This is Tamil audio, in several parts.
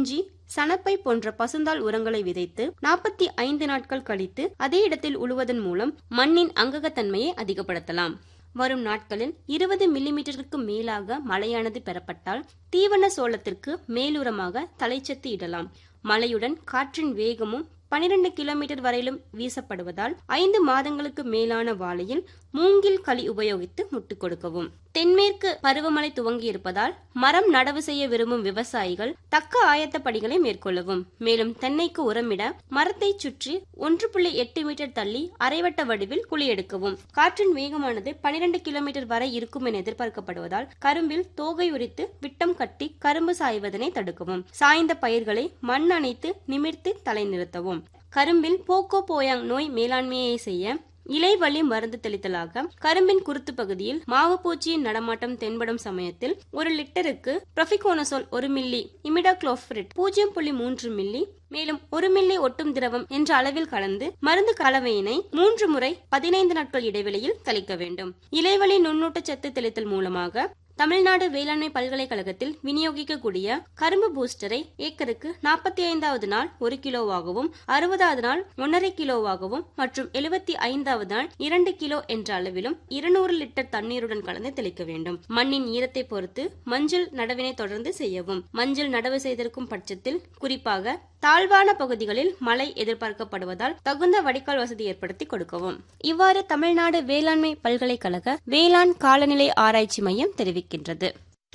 இஞ்சி சணப்பை போன்ற பசுந்தாள் உரங்களை விதைத்து நாற்பத்தி ஐந்து நாட்கள் கழித்து அதே இடத்தில் உழுவதன் மூலம் மண்ணின் அங்ககத்தன்மையை அதிகப்படுத்தலாம் வரும் நாட்களில் இருபது மில்லிமீட்டருக்கு மேலாக மழையானது பெறப்பட்டால் தீவன சோளத்திற்கு மேலுரமாக தலைச்சத்து இடலாம் மழையுடன் காற்றின் வேகமும் பனிரெண்டு கிலோமீட்டர் வரையிலும் வீசப்படுவதால் ஐந்து மாதங்களுக்கு மேலான வாழையில் மூங்கில் களி உபயோகித்து முட்டு கொடுக்கவும் தென்மேற்கு பருவமழை துவங்கி இருப்பதால் மரம் நடவு செய்ய விரும்பும் விவசாயிகள் தக்க ஆயத்த பணிகளை மேற்கொள்ளவும் மேலும் தென்னைக்கு உரமிட மரத்தை சுற்றி ஒன்று புள்ளி எட்டு மீட்டர் தள்ளி அரைவட்ட வடிவில் குழி எடுக்கவும் காற்றின் வேகமானது பனிரெண்டு கிலோமீட்டர் வரை இருக்கும் என எதிர்பார்க்கப்படுவதால் கரும்பில் தோகை உரித்து விட்டம் கட்டி கரும்பு சாய்வதனை தடுக்கவும் சாய்ந்த பயிர்களை மண் அணைத்து நிமிர்த்து தலை நிறுத்தவும் கரும்பில் போக்கோ போயாங் நோய் மேலாண்மையை செய்ய இலைவழி மருந்து தெளித்தலாக கரும்பின் குருத்து பகுதியில் மாவுப்பூச்சியின் நடமாட்டம் தென்படும் சமயத்தில் ஒரு லிட்டருக்கு ப்ரொஃபிகோனசோல் ஒரு மில்லி இமிடாக்ளோஃபிரிட் பூஜ்ஜியம் புள்ளி மூன்று மில்லி மேலும் ஒரு மில்லி ஒட்டும் திரவம் என்ற அளவில் கலந்து மருந்து கலவையினை மூன்று முறை பதினைந்து நாட்கள் இடைவெளியில் தெளிக்க வேண்டும் இலைவழி நுண்ணூட்டச்சத்து தெளித்தல் மூலமாக தமிழ்நாடு வேளாண்மை பல்கலைக்கழகத்தில் விநியோகிக்கக்கூடிய கரும்பு பூஸ்டரை ஏக்கருக்கு நாற்பத்தி ஐந்தாவது நாள் ஒரு கிலோவாகவும் அறுபதாவது நாள் ஒன்றரை கிலோவாகவும் மற்றும் எழுபத்தி ஐந்தாவது நாள் இரண்டு கிலோ என்ற அளவிலும் இருநூறு லிட்டர் தண்ணீருடன் கலந்து தெளிக்க வேண்டும் மண்ணின் ஈரத்தை பொறுத்து மஞ்சள் நடவினை தொடர்ந்து செய்யவும் மஞ்சள் நடவு செய்திருக்கும் பட்சத்தில் குறிப்பாக தாழ்வான பகுதிகளில் மழை எதிர்பார்க்கப்படுவதால் தகுந்த வடிகால் வசதி ஏற்படுத்தி கொடுக்கவும் இவ்வாறு தமிழ்நாடு வேளாண்மை பல்கலைக்கழக வேளாண் காலநிலை ஆராய்ச்சி மையம் தெரிவிக்கின்றது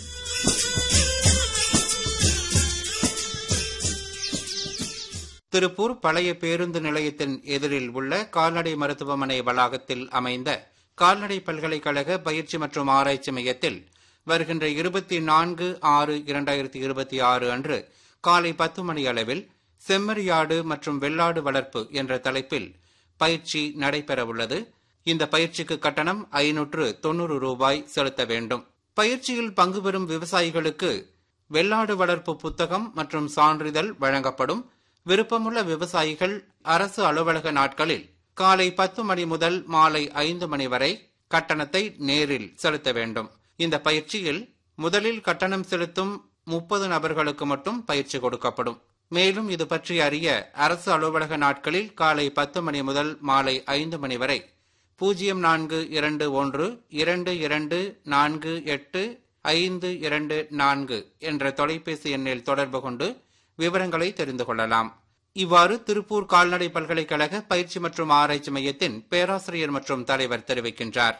திருப்பூர் பழைய பேருந்து நிலையத்தின் எதிரில் உள்ள கால்நடை மருத்துவமனை வளாகத்தில் அமைந்த கால்நடை பல்கலைக்கழக பயிற்சி மற்றும் ஆராய்ச்சி மையத்தில் வருகின்ற இருபத்தி நான்கு ஆறு இரண்டாயிரத்தி இருபத்தி ஆறு அன்று காலை பத்து மணி அளவில் செம்மறியாடு மற்றும் வெள்ளாடு வளர்ப்பு என்ற தலைப்பில் பயிற்சி நடைபெறவுள்ளது இந்த பயிற்சிக்கு கட்டணம் ஐநூற்று தொன்னூறு ரூபாய் செலுத்த வேண்டும் பயிற்சியில் பங்கு பெறும் விவசாயிகளுக்கு வெள்ளாடு வளர்ப்பு புத்தகம் மற்றும் சான்றிதழ் வழங்கப்படும் விருப்பமுள்ள விவசாயிகள் அரசு அலுவலக நாட்களில் காலை பத்து மணி முதல் மாலை ஐந்து மணி வரை கட்டணத்தை நேரில் செலுத்த வேண்டும் இந்த பயிற்சியில் முதலில் கட்டணம் செலுத்தும் முப்பது நபர்களுக்கு மட்டும் பயிற்சி கொடுக்கப்படும் மேலும் இது பற்றி அறிய அரசு அலுவலக நாட்களில் காலை பத்து மணி முதல் மாலை ஐந்து மணி வரை பூஜ்ஜியம் நான்கு இரண்டு ஒன்று இரண்டு இரண்டு நான்கு எட்டு ஐந்து இரண்டு நான்கு என்ற தொலைபேசி எண்ணில் தொடர்பு கொண்டு விவரங்களை தெரிந்து கொள்ளலாம் இவ்வாறு திருப்பூர் கால்நடை பல்கலைக்கழக பயிற்சி மற்றும் ஆராய்ச்சி மையத்தின் பேராசிரியர் மற்றும் தலைவர் தெரிவிக்கின்றார்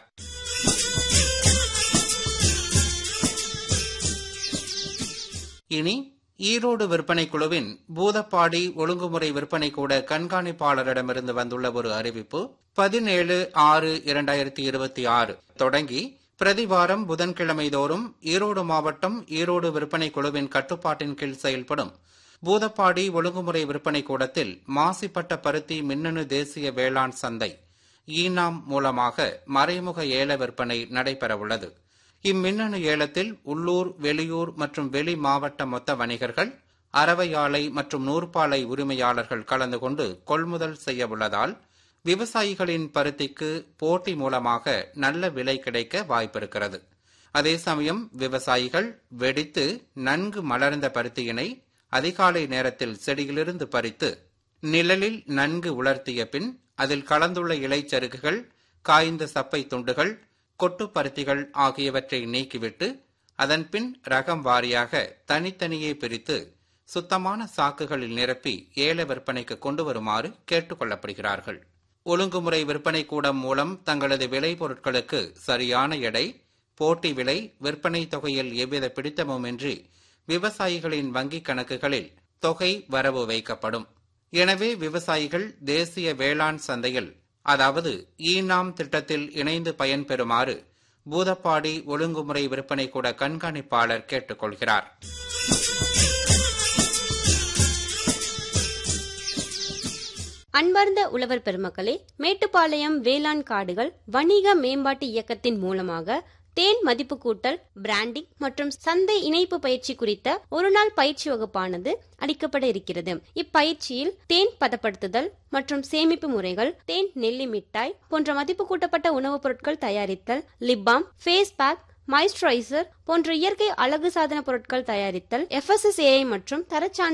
இனி ஈரோடு விற்பனை குழுவின் பூதப்பாடி ஒழுங்குமுறை விற்பனை கூட கண்காணிப்பாளரிடமிருந்து வந்துள்ள ஒரு அறிவிப்பு பதினேழு ஆறு இரண்டாயிரத்தி இருபத்தி ஆறு தொடங்கி பிரதிவாரம் புதன்கிழமை தோறும் ஈரோடு மாவட்டம் ஈரோடு விற்பனை குழுவின் கட்டுப்பாட்டின் கீழ் செயல்படும் பூதப்பாடி ஒழுங்குமுறை விற்பனை கூடத்தில் மாசிப்பட்ட பருத்தி மின்னணு தேசிய வேளாண் சந்தை ஈனாம் மூலமாக மறைமுக ஏல விற்பனை நடைபெறவுள்ளது இம்மின்னணு ஏலத்தில் உள்ளூர் வெளியூர் மற்றும் வெளி மாவட்ட மொத்த வணிகர்கள் அரவை ஆலை மற்றும் நூற்பாலை உரிமையாளர்கள் கலந்து கொண்டு கொள்முதல் செய்ய உள்ளதால் விவசாயிகளின் பருத்திக்கு போட்டி மூலமாக நல்ல விலை கிடைக்க வாய்ப்பிருக்கிறது அதே சமயம் விவசாயிகள் வெடித்து நன்கு மலர்ந்த பருத்தியினை அதிகாலை நேரத்தில் செடியிலிருந்து பறித்து நிழலில் நன்கு உலர்த்திய பின் அதில் கலந்துள்ள இலைச்சருகுகள் காய்ந்த சப்பை துண்டுகள் கொட்டு பருத்திகள் ஆகியவற்றை நீக்கிவிட்டு அதன்பின் ரகம் வாரியாக தனித்தனியே பிரித்து சுத்தமான சாக்குகளில் நிரப்பி ஏல விற்பனைக்கு கொண்டு வருமாறு கேட்டுக்கொள்ளப்படுகிறார்கள் ஒழுங்குமுறை விற்பனை கூடம் மூலம் தங்களது விளை பொருட்களுக்கு சரியான எடை போட்டி விலை விற்பனை தொகையில் எவ்வித பிடித்தமுமின்றி விவசாயிகளின் வங்கிக் கணக்குகளில் தொகை வரவு வைக்கப்படும் எனவே விவசாயிகள் தேசிய வேளாண் சந்தையில் அதாவது ஈனாம் திட்டத்தில் இணைந்து பயன்பெறுமாறு பூதப்பாடி ஒழுங்குமுறை விற்பனை கூட கண்காணிப்பாளர் கேட்டுக்கொள்கிறார் அன்பார்ந்த உழவர் பெருமக்களே மேட்டுப்பாளையம் வேளாண் காடுகள் வணிக மேம்பாட்டு இயக்கத்தின் மூலமாக தேன் மதிப்பு கூட்டல் பிராண்டிங் மற்றும் சந்தை இணைப்பு பயிற்சி குறித்த ஒரு நாள் பயிற்சி வகுப்பானது அளிக்கப்பட இருக்கிறது இப்பயிற்சியில் தேன் பதப்படுத்துதல் மற்றும் சேமிப்பு முறைகள் தேன் நெல்லி மிட்டாய் போன்ற மதிப்பு கூட்டப்பட்ட உணவுப் பொருட்கள் தயாரித்தல் லிப்பாம் ஃபேஸ் பேக் மாய்ஸ்சரைசர் போன்ற இயற்கை அழகு சாதன பொருட்கள் தயாரித்தல் எஃப்எஸ்எஸ்ஏஐ மற்றும் தரச்சான்று